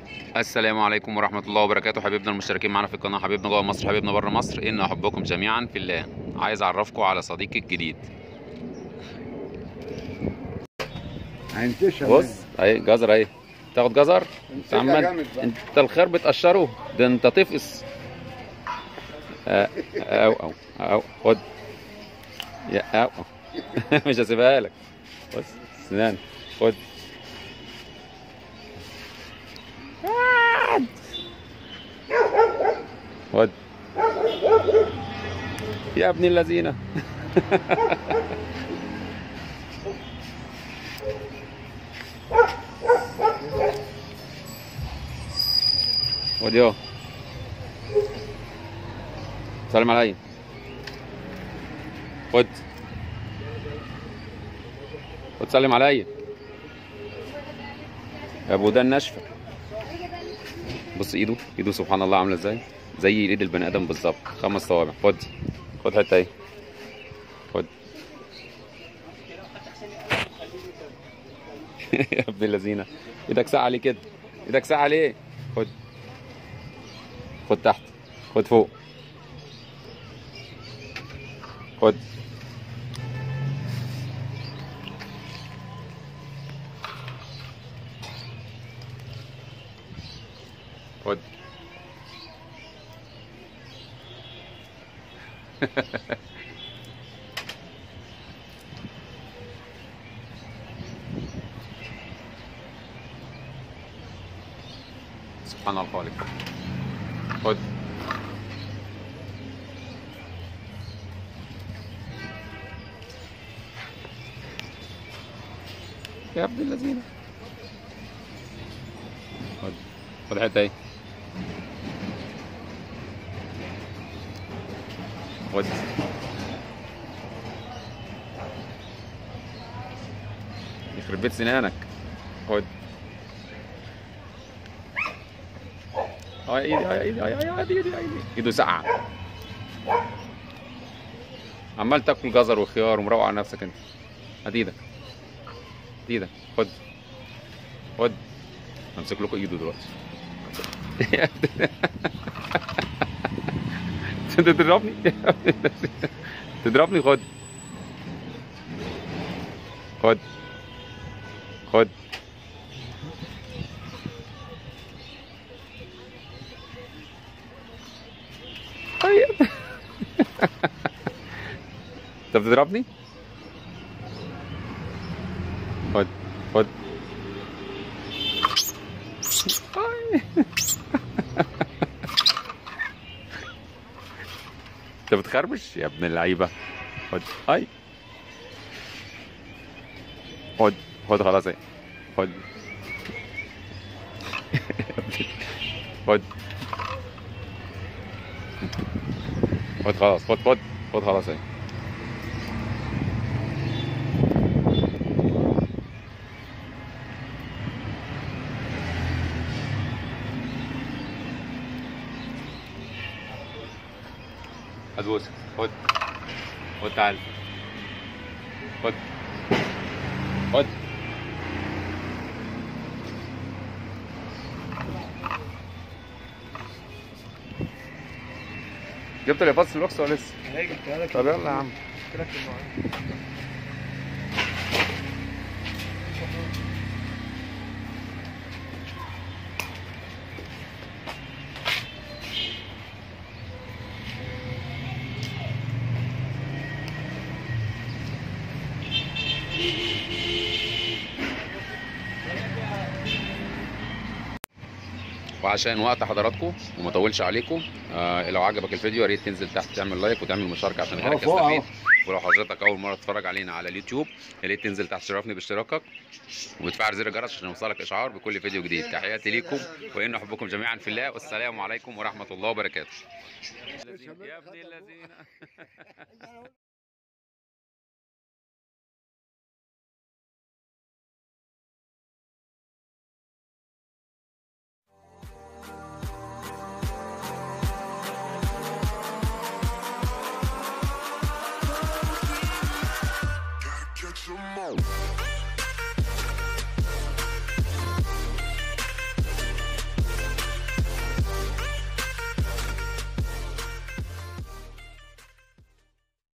السلام عليكم ورحمة الله وبركاته حبيبنا المشتركين معنا في القناة حبيبنا جوه مصر حبيبنا بره مصر إن أحبكم جميعا في الله عايز أعرفكم على صديقي الجديد هينتشر بص أهي جزر أهي تاخد جزر أنت امسكها عمال جامد بقى. أنت الخير بتقشره ده أنت تفقس آه، أو أو أو خد يا أو أو مش هسيبها لك بص سنان خد خد يا ابن اللذينه خد يو سلم عليا خد خد سلم عليا يا ابو ده الناشفه بص ايده ايده سبحان الله عامله ازاي زي ايد البني ادم بالظبط خمس صوابع خد خد حته اهي خد يا ابن اللذينه ايدك ساعه عليه كده ايدك ساعه عليه خد خد تحت خد فوق خد خد سبحان الخالق خد يا ابن الذين خد خد حته اهي خد يخرب بيت سنانك خد اه ايدي اه ايدي اه ايدي ايدي ايدي ايده ساقعه عمال تاكل جزر وخيار ومروق على نفسك انت هات ايدك هات ايدك خد خد همسك لكم ايده دلوقتي انت تضربني تضربني خد خد خد طيب انت بتضربني خد خد أي. انت بتخربش يا ابن اللعيبه خد اي خد خد خلاص اهي خد خد خد خلاص خد خد خد خلاص اهي هتبوس خد خد تعال خد خد جبت لي باص الوكس ولا لسه؟ هي جبتها لك طب يلا يا عم قلت لك المواعيد. وعشان وقت حضراتكم وما اطولش عليكم آه لو عجبك الفيديو يا ريت تنزل تحت تعمل لايك وتعمل مشاركه عشان غيرك فوق أهو. يستفيد ولو حضرتك اول مره تتفرج علينا على اليوتيوب يا ريت تنزل تحت تشرفني باشتراكك وتفعل زر الجرس عشان يوصلك اشعار بكل فيديو جديد تحياتي ليكم وان احبكم جميعا في الله والسلام عليكم ورحمه الله وبركاته يا ابن الذين